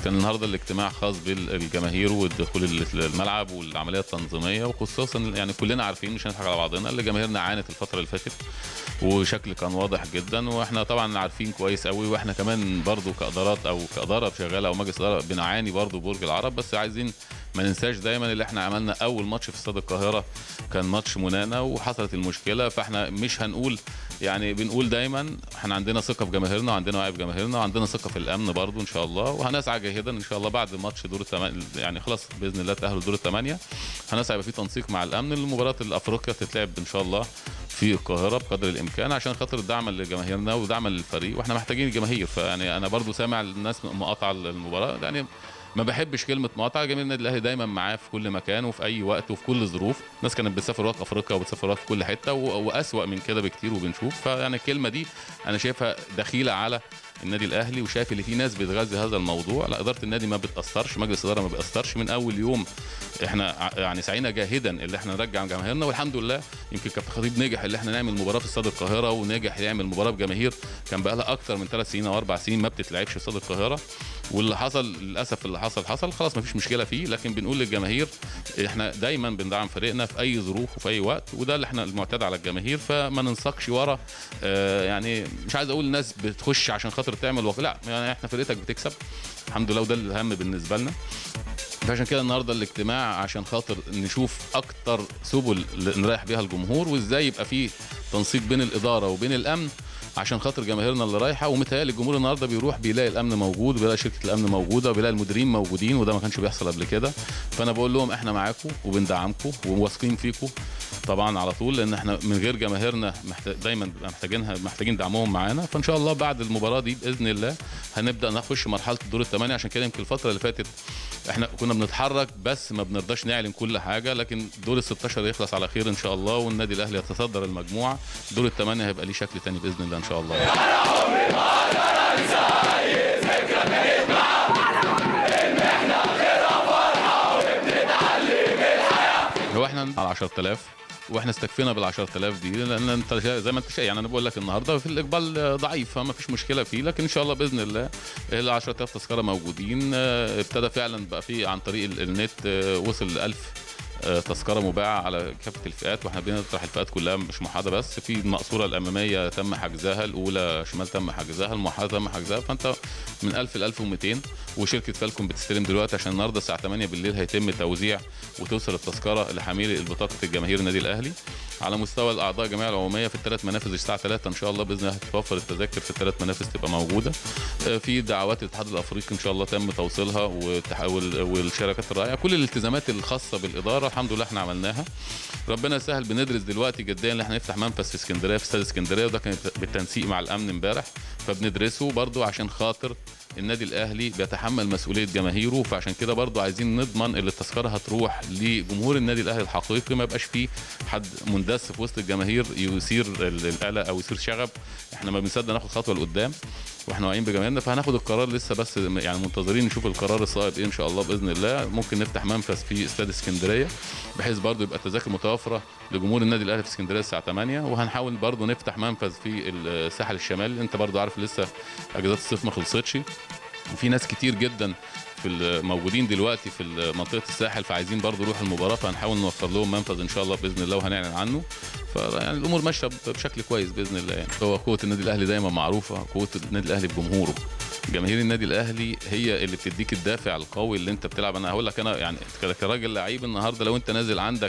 كان النهارده الاجتماع خاص بالجماهير والدخول الملعب والعمليه التنظيميه وخصوصا يعني كلنا عارفين مش هنضحك على بعضنا اللي جماهيرنا عانت الفتره اللي فاتت وشكل كان واضح جدا واحنا طبعا عارفين كويس قوي واحنا كمان برضو كادارات او كاداره شغاله او مجلس اداره بنعاني برضو برج العرب بس عايزين ما ننساش دايما اللي احنا عملنا اول ماتش في استاد القاهره كان ماتش منانا وحصلت المشكله فاحنا مش هنقول يعني بنقول دايما احنا عندنا ثقه في جماهيرنا وعندنا وعي في جماهيرنا وعندنا ثقه في الامن برضو ان شاء الله وهنسعى جاهدا ان شاء الله بعد ماتش دور الثمانيه يعني خلاص باذن الله تاهلوا دور الثمانيه هنسعى يبقى في تنسيق مع الامن المباراه الافريقيا تتلعب ان شاء الله في القاهره بقدر الامكان عشان خاطر دعما لجماهيرنا ودعما للفريق واحنا محتاجين الجماهير فيعني انا برضو سامع الناس مقاطعه المباراه يعني ما بحبش كلمه مقاطعه جماهير النادي الاهلي دايما معاه في كل مكان وفي اي وقت وفي كل الظروف الناس كانت بتسافر وقت افريقيا وبتسافر وقت في كل حته و- واسوا من كده بكتير وبنشوف فيعني الكلمه دي انا شايفها دخيله على النادي الاهلي وشايف ان في ناس بتغذي هذا الموضوع لا اداره النادي ما بتاثرش مجلس الاداره ما بيأثرش من اول يوم احنا ع- يعني سعينا جاهدا اللي احنا نرجع جماهيرنا والحمد لله يمكن كابتن خطيب نجح اللي احنا نعمل مباراه في استاد القاهره ونجح يعمل مباراه بجماهير كان بقى لها اكتر من ثلاث سنين او اربع سنين ما بتتلعبش في استاد القاهره واللي حصل للاسف اللي حصل حصل خلاص ما فيش مشكله فيه لكن بنقول للجماهير احنا دايما بندعم فريقنا في اي ظروف وفي اي وقت وده اللي احنا المعتاد على الجماهير فما ننساقش ورا آه يعني مش عايز اقول الناس بتخش عشان خاطر تعمل وق... لا يعني احنا فرقتك بتكسب الحمد لله وده الاهم بالنسبه لنا فعشان كده النهارده الاجتماع عشان خاطر نشوف اكتر سبل اللي نريح بيها الجمهور وازاي يبقى في تنسيق بين الاداره وبين الامن عشان خاطر جماهيرنا اللي رايحه ومتهيألي الجمهور النهارده بيروح بيلاقي الامن موجود وبيلاقي شركه الامن موجوده وبيلاقي المديرين موجودين وده ما كانش بيحصل قبل كده فانا بقول لهم احنا معاكم وبندعمكم وواثقين فيكم طبعا على طول لان احنا من غير جماهيرنا محتاج دايما بنبقى محتاجينها محتاجين دعمهم معانا فان شاء الله بعد المباراه دي باذن الله هنبدا نخش مرحله الدور الثمانيه عشان كده يمكن الفتره اللي فاتت احنا كنا بنتحرك بس ما بنرضاش نعلن كل حاجه لكن دور ال 16 يخلص على خير ان شاء الله والنادي الاهلي يتصدر المجموعه دور الثمانيه هيبقى ليه شكل تاني باذن الله ان شاء الله هو احنا على 10000 واحنا استكفينا بال 10000 دي لان انت شا- زي ما انت شايف يعني انا بقول لك النهارده في الاقبال ضعيف فما فيش مشكله فيه لكن ان شاء الله باذن الله ال 10000 تذكره موجودين آه، ابتدى فعلا بقى في عن طريق ال- النت آه، وصل ل 1000 آه، تذكره مباعه على كافه الفئات واحنا بنطرح الفئات كلها مش موحده بس في المقصوره الاماميه تم حجزها الاولى شمال تم حجزها الموحده تم حجزها فانت من 1000 ل 1200 وشركه فالكون بتستلم دلوقتي عشان النهارده الساعه 8 بالليل هيتم توزيع وتوصل التذكره لحاملي البطاقه الجماهير النادي الاهلي على مستوى الاعضاء الجمعيه العموميه في الثلاث منافذ الساعه 3 ان شاء الله باذن الله هتتوفر التذاكر في الثلاث منافذ تبقى موجوده آه، في دعوات الاتحاد الافريقي ان شاء الله تم توصيلها والتح- وال- والشركات الراعيه كل الالتزامات الخاصه بالاداره الحمد لله احنا عملناها ربنا يسهل بندرس دلوقتي جديا ان احنا نفتح منفذ في اسكندريه في استاد اسكندريه وده كان بالتنسيق مع الامن امبارح فبندرسه برضو عشان خاطر النادي الاهلي بيتحمل مسؤوليه جماهيره فعشان كده برضو عايزين نضمن ان التذكره هتروح لجمهور النادي الاهلي الحقيقي ما يبقاش فيه حد مندس في وسط الجماهير يثير ال- القلق او يثير شغب احنا ما بنصدق ناخد خطوه لقدام واحنا واعيين بجماهيرنا فهناخد القرار لسه بس يعني منتظرين نشوف القرار الصائب ايه ان شاء الله باذن الله ممكن نفتح منفذ في استاد اسكندريه بحيث برضو يبقى التذاكر متوفره لجمهور النادي الاهلي في اسكندريه الساعه 8 وهنحاول برضو نفتح منفذ في الساحل الشمالي انت برضو عارف لسه اجازات الصيف ما خلصتش وفي ناس كتير جدا في الموجودين دلوقتي في منطقه الساحل فعايزين برضو يروحوا المباراه فهنحاول نوفر لهم منفذ ان شاء الله باذن الله وهنعلن عنه فيعني الامور ماشيه بشكل كويس باذن الله يعني هو قوه النادي الاهلي دايما معروفه قوه النادي الاهلي بجمهوره جماهير النادي الاهلي هي اللي بتديك الدافع القوي اللي انت بتلعب انا هقول لك انا يعني كراجل لعيب النهارده لو انت نازل عندك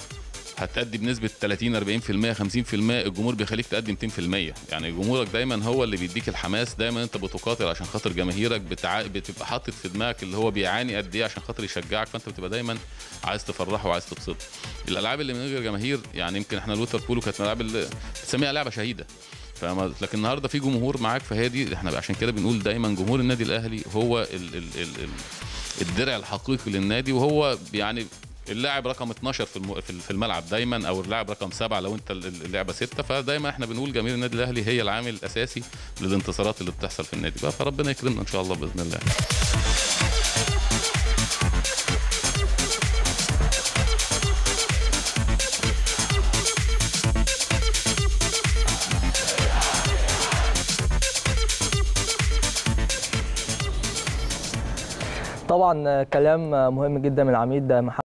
هتأدي بنسبة 30 40% 50% الجمهور بيخليك تقدم 200% يعني جمهورك دايما هو اللي بيديك الحماس دايما انت بتقاتل عشان خاطر جماهيرك بتع... بتبقى حاطط في دماغك اللي هو بيعاني قد ايه عشان خاطر يشجعك فانت بتبقى دايما عايز تفرحه وعايز تبسطه الالعاب اللي من غير جماهير يعني يمكن احنا الوتر بولو كانت من الالعاب اللي بتسميها لعبه شهيده فما لكن النهارده في جمهور معاك فهي دي احنا عشان كده بنقول دايما جمهور النادي الاهلي هو ال ال ال ال الدرع الحقيقي للنادي وهو يعني اللاعب رقم 12 في الم- في في الملعب دايما او اللاعب رقم سبعه لو انت ال- ال- اللعبه سته فدايما احنا بنقول جماهير النادي الاهلي هي العامل الاساسي للانتصارات اللي بتحصل في النادي بقى فربنا يكرمنا ان شاء الله باذن الله طبعا كلام مهم جدا من العميد محمد